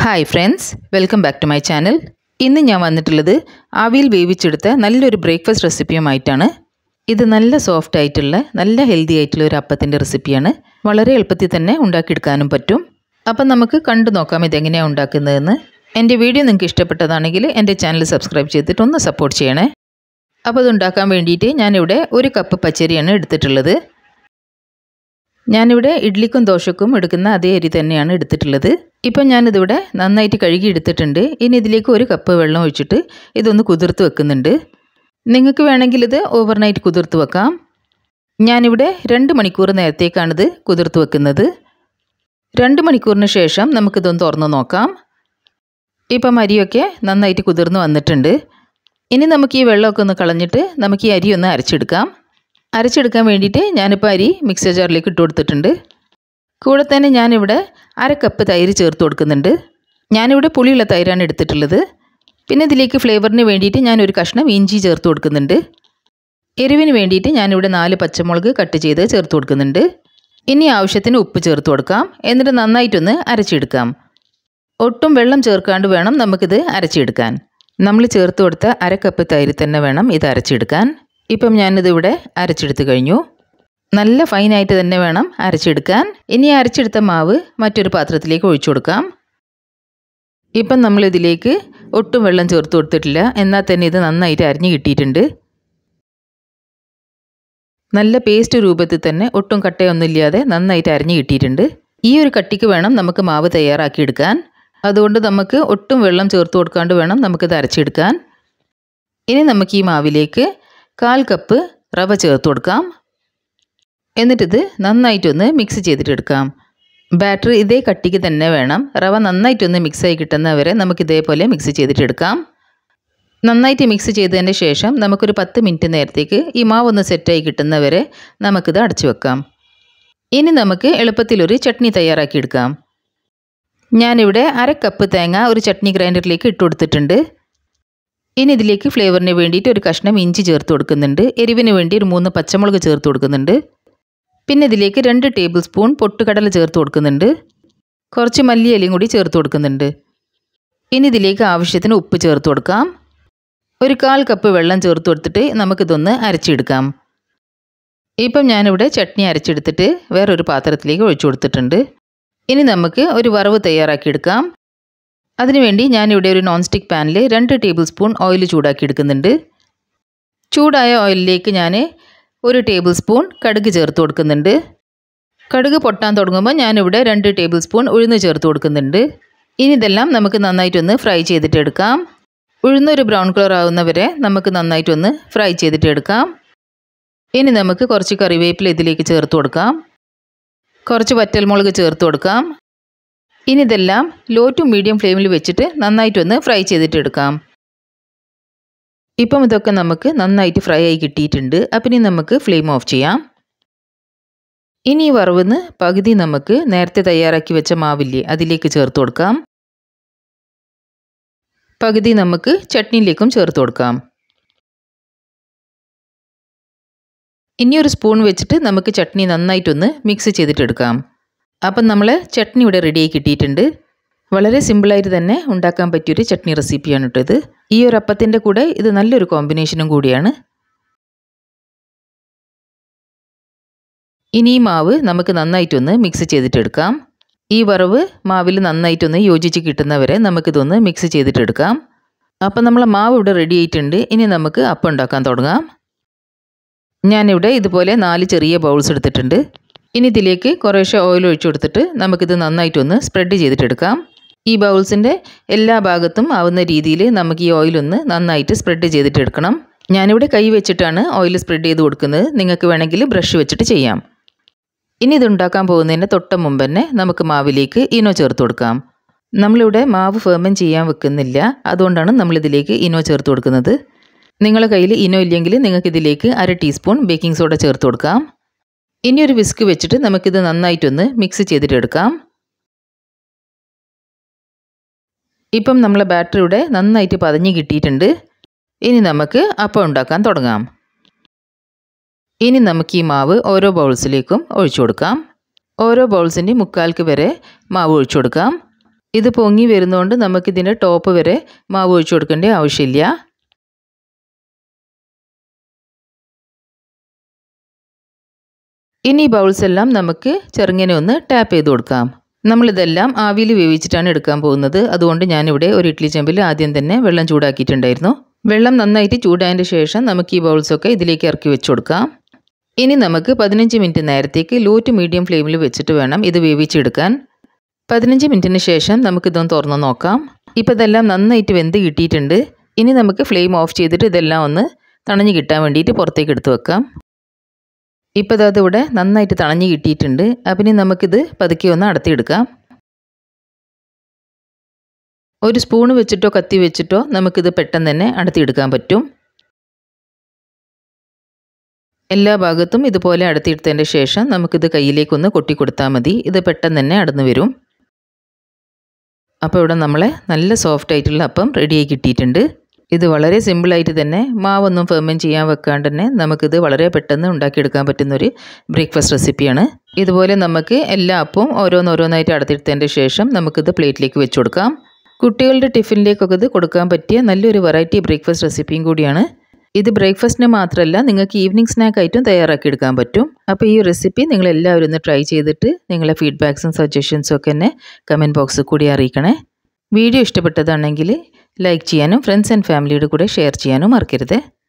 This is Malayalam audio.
hi friends welcome back to my channel ഇന്ന് ഞാൻ വന്നിട്ടുള്ളത് ആവിയിൽ വേവിച്ചെടുത്ത നല്ലൊരു ബ്രേക്ക്ഫാസ്റ്റ് റെസിപ്പിയുമായിട്ടാണ് ഇത് നല്ല സോഫ്റ്റ് ആയിട്ടുള്ള നല്ല ഹെൽത്തി ആയിട്ടുള്ള ഒരു അപ്പത്തിൻ്റെ റെസിപ്പിയാണ് വളരെ എളുപ്പത്തിൽ തന്നെ ഉണ്ടാക്കിയെടുക്കാനും പറ്റും അപ്പം നമുക്ക് കണ്ടു നോക്കാം ഇതെങ്ങനെയാണ് ഉണ്ടാക്കുന്നതെന്ന് എൻ്റെ വീഡിയോ നിങ്ങൾക്ക് ഇഷ്ടപ്പെട്ടതാണെങ്കിൽ എൻ്റെ ചാനൽ സബ്സ്ക്രൈബ് ചെയ്തിട്ട് ഒന്ന് സപ്പോർട്ട് ചെയ്യണേ അപ്പോൾ ഇത് ഉണ്ടാക്കാൻ വേണ്ടിയിട്ട് ഞാനിവിടെ ഒരു കപ്പ് പച്ചരിയാണ് എടുത്തിട്ടുള്ളത് ഞാനിവിടെ ഇഡ്ലിക്കും ദോശക്കും എടുക്കുന്ന അതേ അരി തന്നെയാണ് എടുത്തിട്ടുള്ളത് ഇപ്പം ഞാനിതിവിടെ നന്നായിട്ട് കഴുകി എടുത്തിട്ടുണ്ട് ഇനി ഇതിലേക്ക് ഒരു കപ്പ് വെള്ളം ഒഴിച്ചിട്ട് ഇതൊന്ന് കുതിർത്ത് വെക്കുന്നുണ്ട് നിങ്ങൾക്ക് വേണമെങ്കിൽ ഇത് ഓവർനൈറ്റ് കുതിർത്ത് വെക്കാം ഞാനിവിടെ രണ്ട് മണിക്കൂർ നേരത്തേക്കാണിത് കുതിർത്ത് വെക്കുന്നത് രണ്ട് മണിക്കൂറിന് ശേഷം നമുക്കിതൊന്ന് തുറന്ന് നോക്കാം ഇപ്പം അരിയൊക്കെ നന്നായിട്ട് കുതിർന്ന് വന്നിട്ടുണ്ട് ഇനി നമുക്ക് ഈ വെള്ളമൊക്കെ ഒന്ന് കളഞ്ഞിട്ട് നമുക്ക് ഈ അരി ഒന്ന് അരച്ചെടുക്കാം അരച്ചെടുക്കാൻ വേണ്ടിയിട്ട് ഞാനിപ്പോൾ അരി മിക്സർ ജാറിലേക്ക് ഇട്ട് കൊടുത്തിട്ടുണ്ട് കൂടെ തന്നെ ഞാനിവിടെ അര കപ്പ് തൈര് ചേർത്ത് കൊടുക്കുന്നുണ്ട് ഞാനിവിടെ പുളിയുള്ള തൈരാണ് എടുത്തിട്ടുള്ളത് പിന്നെ ഇതിലേക്ക് ഫ്ലേവറിന് വേണ്ടിയിട്ട് ഞാനൊരു കഷ്ണം ഇഞ്ചി ചേർത്ത് കൊടുക്കുന്നുണ്ട് എരിവിന് വേണ്ടിയിട്ട് ഞാനിവിടെ നാല് പച്ചമുളക് കട്ട് ചെയ്ത് ചേർത്ത് കൊടുക്കുന്നുണ്ട് ഇനി ആവശ്യത്തിന് ഉപ്പ് ചേർത്ത് കൊടുക്കാം എന്നിട്ട് നന്നായിട്ടൊന്ന് അരച്ചെടുക്കാം ഒട്ടും വെള്ളം ചേർക്കാണ്ട് വേണം നമുക്കിത് അരച്ചെടുക്കാൻ നമ്മൾ ചേർത്ത് കൊടുത്ത അര കപ്പ് തൈര് തന്നെ വേണം ഇത് അരച്ചെടുക്കാൻ ഇപ്പം ഞാനിതിവിടെ അരച്ചെടുത്ത് കഴിഞ്ഞു നല്ല ഫൈനായിട്ട് തന്നെ വേണം അരച്ചെടുക്കാൻ ഇനി അരച്ചെടുത്ത മാവ് മറ്റൊരു പാത്രത്തിലേക്ക് ഒഴിച്ചു കൊടുക്കാം ഇപ്പം നമ്മളിതിലേക്ക് ഒട്ടും വെള്ളം ചേർത്ത് കൊടുത്തിട്ടില്ല എന്നാൽ തന്നെ ഇത് നന്നായിട്ട് അരിഞ്ഞു കിട്ടിയിട്ടുണ്ട് നല്ല പേസ്റ്റ് രൂപത്തിൽ തന്നെ ഒട്ടും കട്ടയൊന്നുമില്ലാതെ നന്നായിട്ട് അരിഞ്ഞു കിട്ടിയിട്ടുണ്ട് ഈ ഒരു കട്ടിക്ക് വേണം നമുക്ക് മാവ് തയ്യാറാക്കിയെടുക്കാൻ അതുകൊണ്ട് നമുക്ക് ഒട്ടും വെള്ളം ചേർത്ത് കൊടുക്കാണ്ട് വേണം നമുക്കിത് അരച്ചെടുക്കാൻ ഇനി നമുക്ക് ഈ മാവിലേക്ക് കാൽ കപ്പ് റവ ചേർത്ത് കൊടുക്കാം എന്നിട്ടിത് നന്നായിട്ടൊന്ന് മിക്സ് ചെയ്തിട്ടെടുക്കാം ബാറ്റർ ഇതേ കട്ടിക്ക് തന്നെ വേണം റവ നന്നായിട്ടൊന്ന് മിക്സായി കിട്ടുന്നവരെ നമുക്ക് ഇതേപോലെ മിക്സ് ചെയ്തിട്ടെടുക്കാം നന്നായിട്ട് മിക്സ് ചെയ്തതിന് ശേഷം നമുക്കൊരു പത്ത് മിനിറ്റ് നേരത്തേക്ക് ഈ മാവ് ഒന്ന് സെറ്റായി കിട്ടുന്നവരെ നമുക്കിത് അടച്ചു വെക്കാം ഇനി നമുക്ക് എളുപ്പത്തിലൊരു ചട്നി തയ്യാറാക്കിയെടുക്കാം ഞാനിവിടെ അര കപ്പ് തേങ്ങ ഒരു ചട്നി ഗ്രൈൻഡറിലേക്ക് ഇട്ട് കൊടുത്തിട്ടുണ്ട് ഇനി ഇതിലേക്ക് ഫ്ലേവറിന് വേണ്ടിയിട്ട് ഒരു കഷ്ണം ഇഞ്ചി ചേർത്ത് കൊടുക്കുന്നുണ്ട് എരിവിന് വേണ്ടി ഒരു മൂന്ന് പച്ചമുളക് ചേർത്ത് കൊടുക്കുന്നുണ്ട് പിന്നെ ഇതിലേക്ക് രണ്ട് ടേബിൾ സ്പൂൺ പൊട്ടുകടല ചേർത്ത് കൊടുക്കുന്നുണ്ട് കുറച്ച് മല്ലിയിലയും കൂടി ചേർത്ത് കൊടുക്കുന്നുണ്ട് ഇനി ഇതിലേക്ക് ആവശ്യത്തിന് ഉപ്പ് ചേർത്ത് കൊടുക്കാം ഒരു കാൽ കപ്പ് വെള്ളം ചേർത്ത് കൊടുത്തിട്ട് നമുക്കിതൊന്ന് അരച്ചെടുക്കാം ഇപ്പം ഞാനിവിടെ ചട്നി അരച്ചെടുത്തിട്ട് വേറൊരു പാത്രത്തിലേക്ക് ഒഴിച്ചു കൊടുത്തിട്ടുണ്ട് ഇനി നമുക്ക് ഒരു വറവ് തയ്യാറാക്കിയെടുക്കാം അതിനുവേണ്ടി ഞാനിവിടെ ഒരു നോൺ സ്റ്റിക്ക് പാനിൽ രണ്ട് ടേബിൾ സ്പൂൺ ഓയിൽ ചൂടാക്കി എടുക്കുന്നുണ്ട് ചൂടായ ഓയിലിലേക്ക് ഞാൻ ഒരു ടേബിൾ സ്പൂൺ കടുക് ചേർത്ത് കൊടുക്കുന്നുണ്ട് കടുക് പൊട്ടാൻ തുടങ്ങുമ്പോൾ ഞാനിവിടെ രണ്ട് ടേബിൾ സ്പൂൺ ഉഴുന്ന് ചേർത്ത് കൊടുക്കുന്നുണ്ട് ഇനി ഇതെല്ലാം നമുക്ക് നന്നായിട്ടൊന്ന് ഫ്രൈ ചെയ്തിട്ട് എടുക്കാം ഉഴുന്നൊരു ബ്രൗൺ കളർ ആവുന്നവരെ നമുക്ക് നന്നായിട്ടൊന്ന് ഫ്രൈ ചെയ്തിട്ട് എടുക്കാം ഇനി നമുക്ക് കുറച്ച് കറിവേപ്പില ഇതിലേക്ക് ചേർത്ത് കൊടുക്കാം കുറച്ച് വറ്റൽമുളക് ചേർത്ത് കൊടുക്കാം ഇനി ഇതെല്ലാം ലോ ടു മീഡിയം ഫ്ലെയിമിൽ വെച്ചിട്ട് നന്നായിട്ടൊന്ന് ഫ്രൈ ചെയ്തിട്ട് എടുക്കാം ഇപ്പം ഇതൊക്കെ നമുക്ക് നന്നായിട്ട് ഫ്രൈ ആയി കിട്ടിയിട്ടുണ്ട് അപ്പം ഇനി നമുക്ക് ഫ്ലെയിം ഓഫ് ചെയ്യാം ഇനി ഈ വറവിന്ന് പകുതി നമുക്ക് നേരത്തെ തയ്യാറാക്കി വെച്ച മാവില്ലേ അതിലേക്ക് ചേർത്ത് കൊടുക്കാം പകുതി നമുക്ക് ചട്നിയിലേക്കും ചേർത്ത് കൊടുക്കാം ഇനി ഒരു സ്പൂൺ വെച്ചിട്ട് നമുക്ക് ചട്നി നന്നായിട്ടൊന്ന് മിക്സ് ചെയ്തിട്ടെടുക്കാം അപ്പം നമ്മൾ ചട്നി ഇവിടെ റെഡിയായി കിട്ടിയിട്ടുണ്ട് വളരെ സിമ്പിളായിട്ട് തന്നെ ഉണ്ടാക്കാൻ പറ്റിയൊരു ചട്നി റെസിപ്പിയാണ് കേട്ടോ ഇത് ഈ ഒരു അപ്പത്തിൻ്റെ കൂടെ ഇത് നല്ലൊരു കോമ്പിനേഷനും കൂടിയാണ് ഇനി ഈ മാവ് നമുക്ക് നന്നായിട്ടൊന്ന് മിക്സ് ചെയ്തിട്ടെടുക്കാം ഈ വറവ് മാവിൽ നന്നായിട്ടൊന്ന് യോജിച്ച് കിട്ടുന്നവരെ നമുക്കിതൊന്ന് മിക്സ് ചെയ്തിട്ടെടുക്കാം അപ്പം നമ്മളെ മാവ് ഇവിടെ റെഡി ആയിട്ടുണ്ട് ഇനി നമുക്ക് അപ്പം ഉണ്ടാക്കാൻ തുടങ്ങാം ഞാനിവിടെ ഇതുപോലെ നാല് ചെറിയ ബൗൾസ് എടുത്തിട്ടുണ്ട് ഇനി ഇതിലേക്ക് കുറേശ്ശെ ഓയിൽ ഒഴിച്ചു കൊടുത്തിട്ട് നമുക്കിത് നന്നായിട്ടൊന്ന് സ്പ്രെഡ് ചെയ്തിട്ടെടുക്കാം ഈ ബൗൾസിൻ്റെ എല്ലാ ഭാഗത്തും ആവുന്ന രീതിയിൽ നമുക്ക് ഈ ഓയിലൊന്ന് നന്നായിട്ട് സ്പ്രെഡ് ചെയ്തിട്ടെടുക്കണം ഞാനിവിടെ കൈ വെച്ചിട്ടാണ് ഓയിൽ സ്പ്രെഡ് ചെയ്ത് കൊടുക്കുന്നത് നിങ്ങൾക്ക് വേണമെങ്കിൽ ബ്രഷ് വെച്ചിട്ട് ചെയ്യാം ഇനി ഇത് ഉണ്ടാക്കാൻ പോകുന്നതിൻ്റെ തൊട്ട് മുമ്പ് തന്നെ നമുക്ക് മാവിലേക്ക് ഇനോ ചേർത്ത് കൊടുക്കാം നമ്മളിവിടെ മാവ് ഫെർമെൻറ്റ് ചെയ്യാൻ വെക്കുന്നില്ല അതുകൊണ്ടാണ് നമ്മളിതിലേക്ക് ഇനോ ചേർത്ത് കൊടുക്കുന്നത് നിങ്ങളുടെ കയ്യിൽ ഇനോ ഇല്ലെങ്കിൽ നിങ്ങൾക്ക് ഇതിലേക്ക് അര ടീസ്പൂൺ ബേക്കിംഗ് സോഡ ചേർത്ത് കൊടുക്കാം ഇനി ഒരു വിസ്ക് വെച്ചിട്ട് നമുക്കിത് നന്നായിട്ടൊന്ന് മിക്സ് ചെയ്തിട്ടെടുക്കാം ഇപ്പം നമ്മളെ ബാറ്ററി ഇവിടെ നന്നായിട്ട് പതഞ്ഞ് കിട്ടിയിട്ടുണ്ട് ഇനി നമുക്ക് അപ്പം ഉണ്ടാക്കാൻ തുടങ്ങാം ഇനി നമുക്ക് ഈ മാവ് ഓരോ ബൗൾസിലേക്കും ഒഴിച്ചു കൊടുക്കാം ഓരോ ബൗൾസിൻ്റെ മുക്കാൽക്ക് വരെ മാവ് ഒഴിച്ചു കൊടുക്കാം ഇത് പൊങ്ങി വരുന്നതുകൊണ്ട് നമുക്കിതിൻ്റെ ടോപ്പ് വരെ മാവ് ഒഴിച്ചു കൊടുക്കേണ്ട ആവശ്യമില്ല ഇനി ബൗൾസ് എല്ലാം നമുക്ക് ചെറുങ്ങനെ ഒന്ന് ടാപ്പ് ചെയ്ത് കൊടുക്കാം നമ്മളിതെല്ലാം ആവിയിൽ വേവിച്ചിട്ടാണ് എടുക്കാൻ പോകുന്നത് അതുകൊണ്ട് ഞാനിവിടെ ഒരു ഇഡ്ഡലി ചെമ്പിൽ ആദ്യം തന്നെ വെള്ളം ചൂടാക്കിയിട്ടുണ്ടായിരുന്നു വെള്ളം നന്നായിട്ട് ചൂടായതിൻ്റെ ശേഷം നമുക്ക് ഈ ബൗൾസൊക്കെ ഇതിലേക്ക് ഇറക്കി വെച്ച് കൊടുക്കാം ഇനി നമുക്ക് പതിനഞ്ച് മിനിറ്റ് നേരത്തേക്ക് ലോ ടു മീഡിയം ഫ്ലെയിമിൽ വെച്ചിട്ട് വേണം ഇത് വേവിച്ചെടുക്കാൻ പതിനഞ്ച് മിനിറ്റിന് ശേഷം നമുക്കിതൊന്ന് തുറന്ന് നോക്കാം ഇപ്പോൾ ഇതെല്ലാം നന്നായിട്ട് വെന്ത് കിട്ടിയിട്ടുണ്ട് ഇനി നമുക്ക് ഫ്ലെയിം ഓഫ് ചെയ്തിട്ട് ഇതെല്ലാം ഒന്ന് തണഞ്ഞ് കിട്ടാൻ വേണ്ടിയിട്ട് പുറത്തേക്ക് എടുത്ത് വെക്കാം ഇപ്പോൾ അത് ഇവിടെ നന്നായിട്ട് തണഞ്ഞ് കിട്ടിയിട്ടുണ്ട് അപ്പം ഇനി നമുക്കിത് പതുക്കെ ഒന്ന് അടത്തിയെടുക്കാം ഒരു സ്പൂണ് വെച്ചിട്ടോ കത്തി വെച്ചിട്ടോ നമുക്കിത് പെട്ടെന്ന് തന്നെ അടത്തിയെടുക്കാൻ പറ്റും എല്ലാ ഭാഗത്തും ഇതുപോലെ അടത്തിയെടുത്തതിൻ്റെ ശേഷം നമുക്കിത് കയ്യിലേക്കൊന്ന് കൊട്ടി കൊടുത്താൽ മതി ഇത് പെട്ടെന്ന് തന്നെ അടന്നു വരും അപ്പോൾ ഇവിടെ നമ്മളെ നല്ല സോഫ്റ്റ് ആയിട്ടുള്ള അപ്പം റെഡിയായി കിട്ടിയിട്ടുണ്ട് ഇത് വളരെ സിമ്പിളായിട്ട് തന്നെ മാവൊന്നും ഫെർമെൻറ്റ് ചെയ്യാൻ വെക്കാണ്ട് തന്നെ നമുക്കിത് വളരെ പെട്ടെന്ന് ഉണ്ടാക്കിയെടുക്കാൻ പറ്റുന്ന ഒരു ബ്രേക്ക്ഫാസ്റ്റ് റെസിപ്പിയാണ് ഇതുപോലെ നമുക്ക് എല്ലാ അപ്പവും ഓരോന്നോരോന്നായിട്ട് അടത്തിയെടുത്തതിൻ്റെ ശേഷം നമുക്കിത് പ്ലേറ്റിലേക്ക് വെച്ച് കൊടുക്കാം കുട്ടികളുടെ ടിഫിനിലേക്കൊക്കെ ഇത് കൊടുക്കാൻ പറ്റിയ നല്ലൊരു വെറൈറ്റി ബ്രേക്ക്ഫാസ്റ്റ് റെസിപ്പിയും കൂടിയാണ് ഇത് ബ്രേക്ക്ഫാസ്റ്റിന് മാത്രമല്ല നിങ്ങൾക്ക് ഈവനിങ് സ്നാക്ക് ആയിട്ടും തയ്യാറാക്കി എടുക്കാൻ പറ്റും അപ്പോൾ ഈ റെസിപ്പി നിങ്ങൾ എല്ലാവരും ഒന്ന് ട്രൈ ചെയ്തിട്ട് നിങ്ങളെ ഫീഡ്ബാക്സും സജഷൻസും ഒക്കെ എന്നെ കമൻറ്റ് ബോക്സിൽ കൂടി അറിയിക്കണേ വീഡിയോ ഇഷ്ടപ്പെട്ടതാണെങ്കിൽ ലൈക്ക് ചെയ്യാനും ഫ്രണ്ട്സ് ആൻഡ് ഫാമിലിയുടെ കൂടെ ഷെയർ ചെയ്യാനും മറക്കരുത്